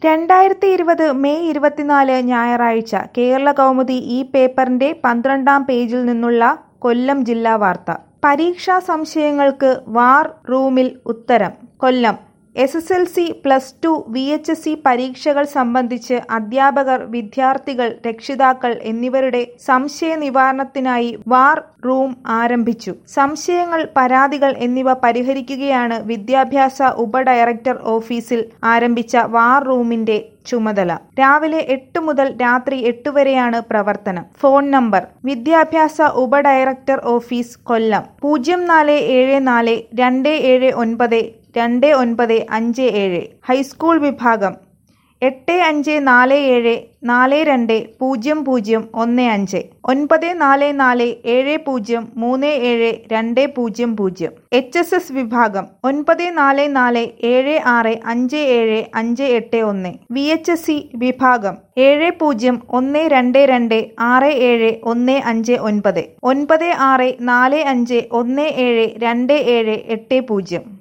രണ്ടായിരത്തി ഇരുപത് മെയ് ഇരുപത്തിനാല് ഞായറാഴ്ച കേരള കൗമുദി ഈ പേപ്പറിന്റെ പന്ത്രണ്ടാം പേജിൽ നിന്നുള്ള കൊല്ലം ജില്ലാ വാർത്ത പരീക്ഷാ സംശയങ്ങൾക്ക് വാർ റൂമിൽ ഉത്തരം Kollam S S L C plus two V H S C പരീക്ഷകൾ സംബന്ധിച്ച് അധ്യാപകർ വിദ്യാർത്ഥികൾ രക്ഷിതാക്കൾ എന്നിവരുടെ സംശയ നിവാരണത്തിനായി വാർ റൂം ആരംഭിച്ചു സംശയങ്ങൾ പരാതികൾ എന്നിവ പരിഹരിക്കുകയാണ് വിദ്യാഭ്യാസ ഉപഡയറക്ടർ ഓഫീസിൽ ആരംഭിച്ച വാർ റൂമിന്റെ ചുമതല രാവിലെ എട്ട് മുതൽ രാത്രി എട്ട് വരെയാണ് പ്രവർത്തനം ഫോൺ നമ്പർ വിദ്യാഭ്യാസ ഉപഡയറക്ടർ ഓഫീസ് കൊല്ലം പൂജ്യം നാല് ഏഴ് നാല് രണ്ട് ഏഴ് ഒൻപത് രണ്ട് ഒൻപത് അഞ്ച് ഏഴ് ഹൈസ്കൂൾ വിഭാഗം എട്ട് അഞ്ച് നാല് ഏഴ് നാല് രണ്ട് പൂജ്യം പൂജ്യം ഒന്ന് അഞ്ച് ഒൻപത് നാല് നാല് ഏഴ് പൂജ്യം മൂന്ന് ഏഴ് രണ്ട് പൂജ്യം പൂജ്യം എച്ച് എസ് എസ് വിഭാഗം ഒൻപത് നാല് നാല് ഏഴ് ആറ് അഞ്ച് ഏഴ് അഞ്ച് എട്ട് ഒന്ന് വി എച്ച് എസ് സി വിഭാഗം ഏഴ് പൂജ്യം ഒന്ന് രണ്ട് രണ്ട് ആറ് ഏഴ് ഒന്ന് അഞ്ച് ഒൻപത് ഒൻപത് ആറ് നാല് അഞ്ച് ഒന്ന് ഏഴ് രണ്ട് ഏഴ് എട്ട് പൂജ്യം